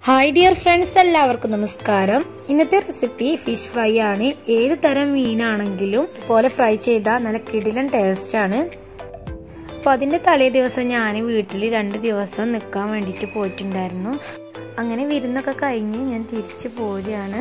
hi dear friends എല്ലാവർക്കും നമസ്കാരം ഇന്നത്തെ റെസിപ്പി ഫിഷ് ഫ്രൈ ആണ് ഏത് തരം മീനാണെങ്കിലും പോലെ ഫ്രൈ ചെയ്താൽ നല്ല കിടിലൻ ടേസ്റ്റ് ആണ് അപ്പോൾ അതിൻ്റെ തലേ ദിവസം ഞാൻ വീട്ടിൽ രണ്ട് ദിവസം നിൽക്കാൻ വേണ്ടിയിട്ട് പോയിട്ടുണ്ടായിരുന്നു അങ്ങനെ വിരുന്നൊക്കെ കഴിഞ്ഞ് ഞാൻ തിരിച്ചു പോരുകയാണ്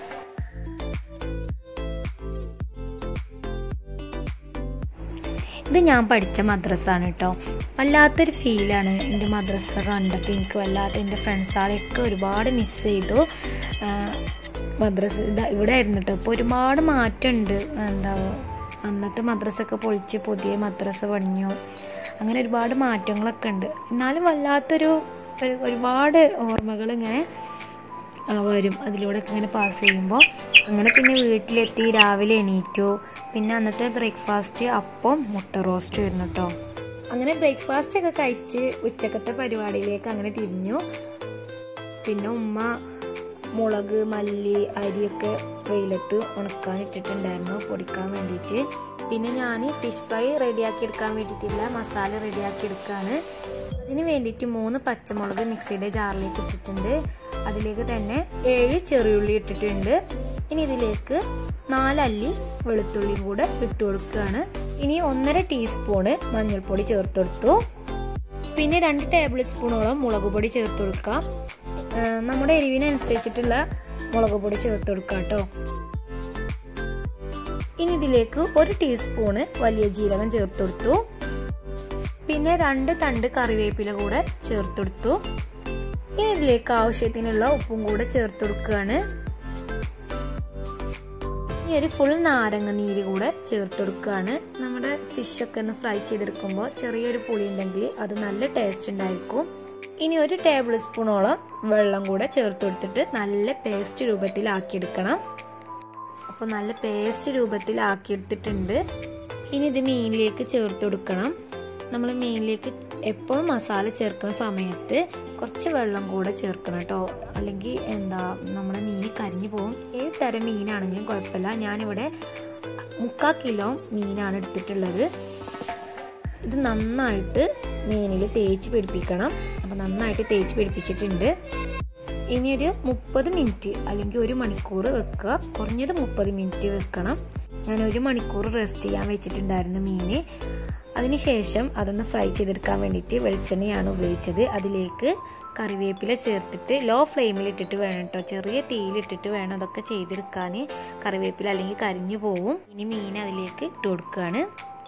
ഇത് ഞാൻ പഠിച്ച മദ്രസാണ് കേട്ടോ വല്ലാത്തൊരു ഫീലാണ് എൻ്റെ മദ്രസ കണ്ടപ്പോൾ എനിക്ക് വല്ലാത്ത എൻ്റെ ഫ്രണ്ട്സുകളെയൊക്കെ ഒരുപാട് മിസ് ചെയ്തു മദ്രസ ഇതാ ഇവിടെ ആയിരുന്നു കേട്ടോ ഇപ്പോൾ ഒരുപാട് മാറ്റമുണ്ട് എന്താ അന്നത്തെ മദ്രസൊക്കെ പൊളിച്ച് പുതിയ മദ്രസ പണിഞ്ഞു അങ്ങനെ ഒരുപാട് മാറ്റങ്ങളൊക്കെ ഉണ്ട് എന്നാലും വല്ലാത്തൊരു ഒരുപാട് ഓർമ്മകൾ ഇങ്ങനെ വരും അതിലൂടെ ഇങ്ങനെ പാസ് ചെയ്യുമ്പോൾ അങ്ങനെ പിന്നെ വീട്ടിലെത്തി രാവിലെ എണീറ്റു പിന്നെ അന്നത്തെ ബ്രേക്ക്ഫാസ്റ്റ് അപ്പം മുട്ട റോസ്റ്റ് വരുന്നു കേട്ടോ അങ്ങനെ ബ്രേക്ക്ഫാസ്റ്റ് ഒക്കെ കഴിച്ച് ഉച്ചക്കത്തെ പരിപാടിയിലേക്ക് അങ്ങനെ തിരിഞ്ഞു പിന്നെ ഉമ്മ മുളക് മല്ലി അരിയൊക്കെ വെയിലത്ത് ഉണക്കാൻ ഇട്ടിട്ടുണ്ടായിരുന്നു പൊടിക്കാൻ വേണ്ടിയിട്ട് പിന്നെ ഞാൻ ഫിഷ് ഫ്രൈ റെഡിയാക്കി എടുക്കാൻ വേണ്ടിയിട്ടില്ല മസാല റെഡിയാക്കി എടുക്കുകയാണ് അതിന് വേണ്ടിയിട്ട് മൂന്ന് പച്ചമുളക് മിക്സിയുടെ ജാറിലേക്ക് ഇട്ടിട്ടുണ്ട് അതിലേക്ക് തന്നെ ഏഴ് ചെറിയുള്ളി ഇട്ടിട്ടുണ്ട് ഇനി ഇതിലേക്ക് നാലല്ലി വെളുത്തുള്ളിയും കൂടെ ഇട്ട് കൊടുക്കുകയാണ് ഇനി ഒന്നര ടീസ്പൂണ് മഞ്ഞൾപ്പൊടി ചേർത്ത് കൊടുത്തു പിന്നെ രണ്ട് ടേബിൾ സ്പൂണോളം മുളക് പൊടി ചേർത്ത് കൊടുക്കാം നമ്മുടെ എരിവിനനുസരിച്ചിട്ടുള്ള മുളക് പൊടി ചേർത്ത് കൊടുക്കാം കേട്ടോ ഇനി ഇതിലേക്ക് ഒരു ടീസ്പൂണ് വലിയ ജീരകം ചേർത്ത് കൊടുത്തു പിന്നെ രണ്ട് തണ്ട് കറിവേപ്പില കൂടെ ചേർത്ത് കൊടുത്തു ഇനി ഇതിലേക്ക് ആവശ്യത്തിനുള്ള ഉപ്പും കൂടെ ചേർത്ത് കൊടുക്കുകയാണ് ഇനി ഒരു ഫുൾ നാരങ്ങ നീര് കൂടെ ചേർത്ത് കൊടുക്കുകയാണ് നമ്മുടെ ഫിഷൊക്കെ ഒന്ന് ഫ്രൈ ചെയ്തെടുക്കുമ്പോൾ ചെറിയൊരു പുളി ഉണ്ടെങ്കിൽ അത് നല്ല ടേസ്റ്റ് ഉണ്ടായിരിക്കും ഇനി ഒരു ടേബിൾ സ്പൂണോളം വെള്ളം കൂടെ ചേർത്ത് കൊടുത്തിട്ട് നല്ല പേസ്റ്റ് രൂപത്തിലാക്കിയെടുക്കണം അപ്പോൾ നല്ല പേസ്റ്റ് രൂപത്തിലാക്കിയെടുത്തിട്ടുണ്ട് ഇനി ഇത് മീനിലേക്ക് ചേർത്ത് കൊടുക്കണം നമ്മൾ മീനിലേക്ക് എപ്പോഴും മസാല ചേർക്കുന്ന സമയത്ത് കുറച്ച് വെള്ളം കൂടെ ചേർക്കണം കേട്ടോ അല്ലെങ്കിൽ എന്താ നമ്മുടെ മീൻ കരിഞ്ഞു പോകും ഏത് തരം മീനാണെങ്കിലും കുഴപ്പമില്ല ഞാനിവിടെ മുക്കാൽ കിലോ മീനാണ് എടുത്തിട്ടുള്ളത് ഇത് നന്നായിട്ട് മീനിൽ തേച്ച് പിടിപ്പിക്കണം അപ്പോൾ നന്നായിട്ട് തേച്ച് പിടിപ്പിച്ചിട്ടുണ്ട് ഇനി ഒരു മുപ്പത് മിനിറ്റ് അല്ലെങ്കിൽ ഒരു മണിക്കൂർ വെക്കുക കുറഞ്ഞത് മുപ്പത് മിനിറ്റ് വെക്കണം ഞാൻ ഒരു മണിക്കൂർ റെസ്റ്റ് ചെയ്യാൻ വെച്ചിട്ടുണ്ടായിരുന്നു മീന് അതിനുശേഷം അതൊന്ന് ഫ്രൈ ചെയ്തെടുക്കാൻ വേണ്ടിയിട്ട് വെളിച്ചെണ്ണയാണ് ഉപയോഗിച്ചത് അതിലേക്ക് കറിവേപ്പില ചേർത്തിട്ട് ലോ ഫ്ലെയിമിൽ ഇട്ടിട്ട് വേണം കേട്ടോ ചെറിയ തീയിലിട്ടിട്ട് വേണം അതൊക്കെ ചെയ്തെടുക്കാൻ കറിവേപ്പില അല്ലെങ്കിൽ കരിഞ്ഞു പോവും ഇനി മീൻ അതിലേക്ക് ഇട്ട് കൊടുക്കുകയാണ്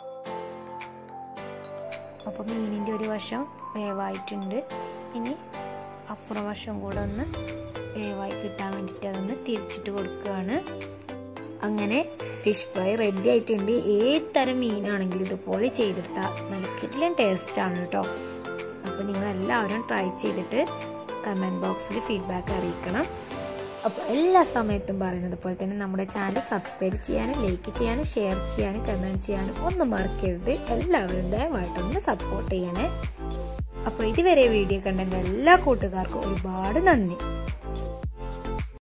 അപ്പോൾ മീനിൻ്റെ ഒരു വശം വേവായിട്ടുണ്ട് ഇനി അപ്പുറം വശം കൂടെ ഒന്ന് വേവായി കിട്ടാൻ വേണ്ടിയിട്ട് അതൊന്ന് തിരിച്ചിട്ട് കൊടുക്കുകയാണ് അങ്ങനെ ഫിഷ് ഫ്രൈ റെഡി ആയിട്ടുണ്ട് ഏത് തരം മീനാണെങ്കിലും ഇതുപോലെ ചെയ്തെടുത്താൽ നല്ല കിട്ടിലും ടേസ്റ്റാണ് കേട്ടോ അപ്പോൾ നിങ്ങൾ എല്ലാവരും ട്രൈ ചെയ്തിട്ട് കമൻറ്റ് ബോക്സിൽ ഫീഡ്ബാക്ക് അറിയിക്കണം അപ്പോൾ എല്ലാ സമയത്തും പറയുന്നത് പോലെ തന്നെ നമ്മുടെ ചാനൽ സബ്സ്ക്രൈബ് ചെയ്യാനും ലൈക്ക് ചെയ്യാനും ഷെയർ ചെയ്യാനും കമൻറ്റ് ചെയ്യാനും ഒന്നും മറക്കരുത് എല്ലാവരും ദയവായിട്ടൊന്ന് സപ്പോർട്ട് ചെയ്യണേ അപ്പോൾ ഇതുവരെ വീഡിയോ കണ്ട എല്ലാ കൂട്ടുകാർക്കും ഒരുപാട് നന്ദി